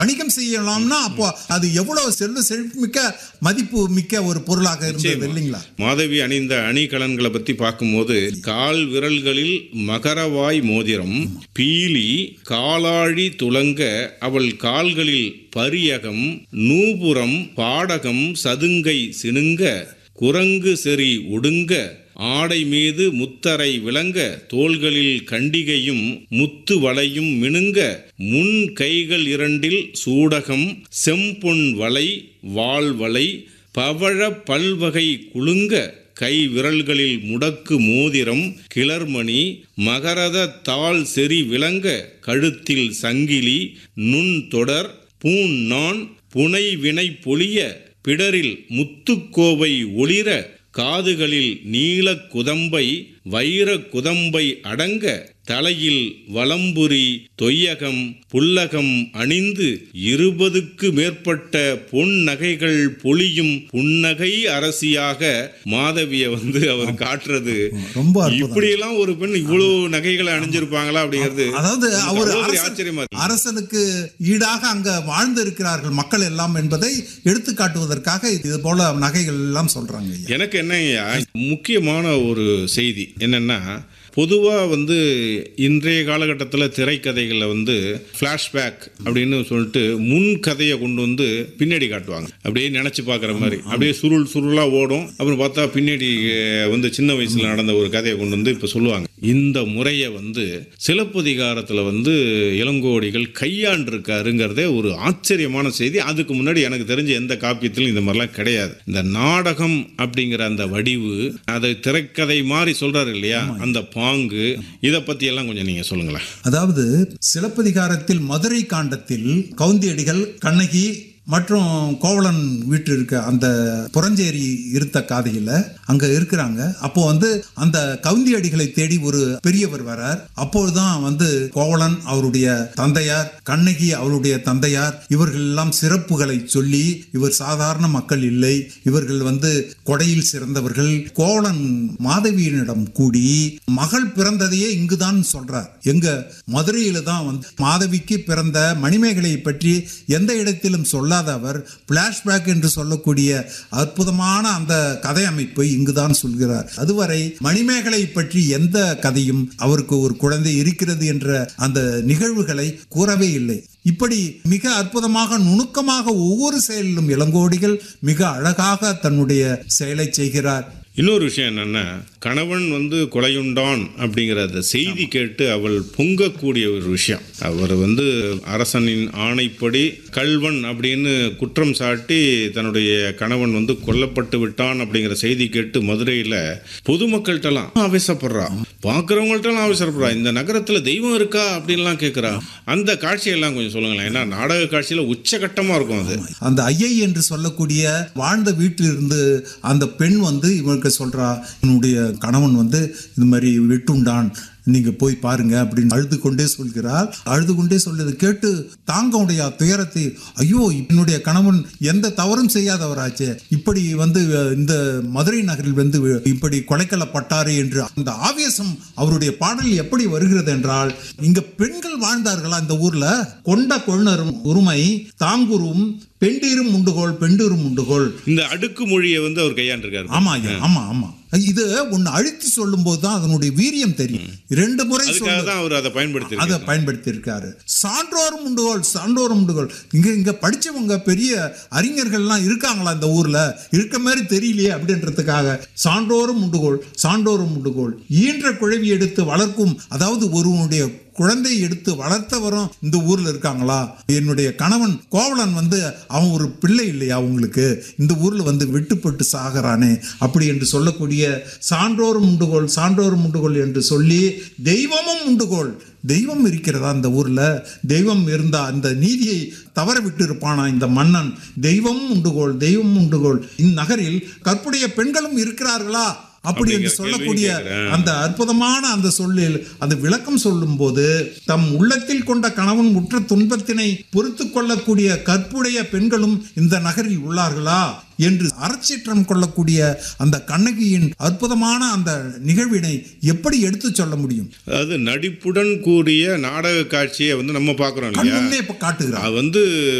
வணிகம் செய்யலாம்னா அப்போ அது எவ்வளவு செல்வ செழிப்புமிக்க மதிப்பு மிக்க ஒரு பொருளாக இருந்தது இல்லைங்களா மாதவி அணிந்த அணிகலன்களை பத்தி பார்க்கும்போது கால் விரல்களில் மகரவாய் மோதிரம் பீலி காலாழி துலங்க அவள் கால்களில் பரியகம் நூபுரம் பாடகம் சதுங்கை சினுங்க குரங்கு செறி ஒடுங்க ஆடை மீது முத்தரை விளங்க தோள்களில் கண்டிகையும் முத்து வளையும் மினுங்க முன் கைகள் இரண்டில் சூடகம் செம்பொன் வளை வாழ்வளை பவழ பல்வகை குலுங்க கை விரல்களில் முடக்கு மோதிரம் கிளர்மணி மகரத தாள் செறி விளங்க கழுத்தில் சங்கிலி நுண் தொடர் பூண் நான் புனை வினை பொலிய பிடரில் முத்துக்கோவை ஒளிர காதுகளில் நீல குதம்பை வைர குதம்பை அடங்க தலையில் வலம்புரி தொய்யகம் புல்லகம் அணிந்து இருபதுக்கு மேற்பட்ட பொன் நகைகள் பொழியும் புன்னகை அரசியாக மாதவிய வந்து அவர் காட்டுறது ரொம்ப அற்புதம் இப்படியெல்லாம் ஒரு பெண் இவ்வளவு நகைகளை அணிஞ்சிருப்பாங்களா அப்படிங்கிறது அதாவது அவர் அவ்வளவு அரசன்- ஆச்சரியமா இருக்கு அரசனுக்கு ஈடாக அங்க வாழ்ந்து இருக்கிறார்கள் மக்கள் எல்லாம் என்பதை எடுத்து காட்டுவதற்காக இது போல நகைகள் எல்லாம் சொல்றாங்க ஐயா. எனக்கு என்னங்கய்யா முக்கியமான ஒரு செய்தி என்னன்னா பொதுவாக வந்து இன்றைய காலகட்டத்தில் திரைக்கதைகளில் வந்து ஃப்ளாஷ்பேக் அப்படின்னு சொல்லிட்டு முன் கதையை கொண்டு வந்து பின்னாடி காட்டுவாங்க அப்படியே நினச்சி பார்க்குற மாதிரி அப்படியே சுருள் சுருளாக ஓடும் அப்புறம் பார்த்தா பின்னாடி அஹ், வந்து சின்ன வயசில் நடந்த ஒரு கதையை கொண்டு வந்து இப்போ சொல்லுவாங்க இந்த முறையை வந்து சிலப்பதிகாரத்தில் வந்து இளங்கோடிகள் கையாண்டிருக்காருங்கிறதே ஒரு ஆச்சரியமான செய்தி அதுக்கு முன்னாடி எனக்கு தெரிஞ்ச எந்த காப்பியத்திலும் இந்த மாதிரிலாம் கிடையாது இந்த நாடகம் அப்படிங்கிற அந்த வடிவு அதை திரைக்கதை மாதிரி சொல்றாரு இல்லையா அந்த பாங்கு இதை பத்தி எல்லாம் கொஞ்சம் நீங்க சொல்லுங்களேன் அதாவது சிலப்பதிகாரத்தில் மதுரை காண்டத்தில் கவுந்தியடிகள் கண்ணகி மற்றும் கோவலன் வீட்டு இருக்க அந்த புறஞ்சேரி இருத்த காதையில் அங்க இருக்கிறாங்க அப்போ வந்து அந்த கவுந்தியடிகளை தேடி ஒரு பெரியவர் வரார் அப்பொழுதுதான் வந்து கோவலன் அவருடைய தந்தையார் கண்ணகி அவருடைய தந்தையார் இவர்கள் எல்லாம் சிறப்புகளை சொல்லி இவர் சாதாரண மக்கள் இல்லை இவர்கள் வந்து கொடையில் சிறந்தவர்கள் கோவலன் மாதவியனிடம் கூடி மகள் பிறந்ததையே இங்குதான் சொல்றார் எங்க மதுரையில தான் வந்து மாதவிக்கு பிறந்த மணிமேகலை பற்றி எந்த இடத்திலும் சொல்லாத அவர் பிளாஷ்பேக் என்று சொல்லக்கூடிய அற்புதமான அந்த கதை அமைப்பை இங்குதான் சொல்கிறார் அதுவரை மணிமேகலை பற்றி எந்த கதையும் அவருக்கு ஒரு குழந்தை இருக்கிறது என்ற அந்த நிகழ்வுகளை கூறவே இல்லை இப்படி மிக அற்புதமாக நுணுக்கமாக ஒவ்வொரு செயலிலும் இளங்கோடிகள் மிக அழகாக தன்னுடைய செயலை செய்கிறார் இன்னொரு விஷயம் என்னன்னா கணவன் வந்து கொலையுண்டான் அப்படிங்கிற அந்த செய்தி கேட்டு அவள் பொங்கக்கூடிய ஒரு விஷயம் அவர் வந்து அரசனின் ஆணைப்படி கல்வன் அப்படின்னு குற்றம் சாட்டி தன்னுடைய கணவன் வந்து கொல்லப்பட்டு விட்டான் அப்படிங்கிற செய்தி கேட்டு மதுரையில் பொதுமக்கள்கிட்டலாம் ஆவேசப்படுறா பார்க்குறவங்கள்ட்டலாம் ஆவேசப்படுறா இந்த நகரத்தில் தெய்வம் இருக்கா அப்படின்லாம் கேட்குறா அந்த காட்சியெல்லாம் கொஞ்சம் சொல்லுங்களேன் ஏன்னா நாடக காட்சியில் உச்சகட்டமாக இருக்கும் அது அந்த ஐயை என்று சொல்லக்கூடிய வாழ்ந்த வீட்டிலிருந்து அந்த பெண் வந்து இவருக்கு சொல்றா என்னுடைய கணவன் வந்து இந்த மாதிரி வெட்டுண்டான் நீங்க போய் பாருங்க அப்படின்னு அழுது கொண்டே சொல்கிறார் அழுது கொண்டே சொல்றது கேட்டு தாங்க உடைய துயரத்தை ஐயோ என்னுடைய கணவன் எந்த தவறும் செய்யாதவராச்சே இப்படி வந்து அஹ், இந்த மதுரை நகரில் வந்து இப்படி கொலைக்கலப்பட்டாரு என்று அந்த ஆவேசம் அவருடைய பாடல் எப்படி வருகிறது என்றால் இங்க பெண்கள் வாழ்ந்தார்களா இந்த ஊர்ல கொண்ட கொழுனரும் உரிமை தாங்குரும் பெண்டீரும் உண்டுகோள் பெண்டீரும் உண்டுகோள் இந்த அடுக்கு மொழியை வந்து அவர் கையாண்டிருக்காரு ஆமா ஐயா ஆமா ஆமா இது ஒன்னு அழுத்தி சொல்லும் போது தான் அதனுடைய வீரியம் தெரியும் இரண்டு முறை அதுக்காக சொல்லு தான் அவர் அதை பயன்படுத்தி அதை பயன்படுத்தி இருக்காரு சான்றோரும் உண்டுகோள் சான்றோரும் உண்டுகோள் இங்க இங்க படிச்சவங்க பெரிய அறிஞர்கள்லாம் இருக்காங்களா இந்த ஊர்ல இருக்க மாதிரி தெரியலையே அப்படின்றதுக்காக சான்றோரும் உண்டுகோள் சான்றோரும் உண்டுகோள் ஈன்ற குழவி எடுத்து வளர்க்கும் அதாவது ஒருவனுடைய குழந்தை எடுத்து வளர்த்தவரும் இந்த ஊர்ல இருக்காங்களா என்னுடைய கணவன் கோவலன் வந்து அவன் ஒரு பிள்ளை இல்லையா உங்களுக்கு இந்த ஊர்ல வந்து வெட்டுப்பட்டு சாகிறானே அப்படி என்று சொல்லக்கூடிய சான்றோரும் உண்டுகோள் சான்றோரும் உண்டுகோள் என்று சொல்லி தெய்வமும் உண்டுகோள் தெய்வம் இருக்கிறதா இந்த ஊர்ல தெய்வம் இருந்தா அந்த நீதியை தவற விட்டு இருப்பானா இந்த மன்னன் தெய்வமும் உண்டுகோள் தெய்வமும் உண்டுகோள் இந்நகரில் கற்புடைய பெண்களும் இருக்கிறார்களா அப்படி என்று அப்படிங்கிற சொல்லக்கூடிய கேள்வியும் கேட்கிறேன். அந்த அற்புதமான அந்த சொல்லில் அந்த விளக்கம் சொல்லும்போது தம் உள்ளத்தில் கொண்ட கணவன் உற்ற துன்பத்தினை பொறுத்து கொள்ளக்கூடிய கற்புடைய பெண்களும் இந்த நகரில் உள்ளார்களா என்று அறச்சீற்றம் கொள்ளக்கூடிய அந்த கண்ணகியின் அற்புதமான அந்த நிகழ்வினை எப்படி எடுத்து சொல்ல முடியும் அதாவது நடிப்புடன் கூடிய நாடக காட்சியை வந்து நம்ம பார்க்குறோம் கண் இல்லையா முன்னே இப்ப காட்டுகிறார் அது வந்து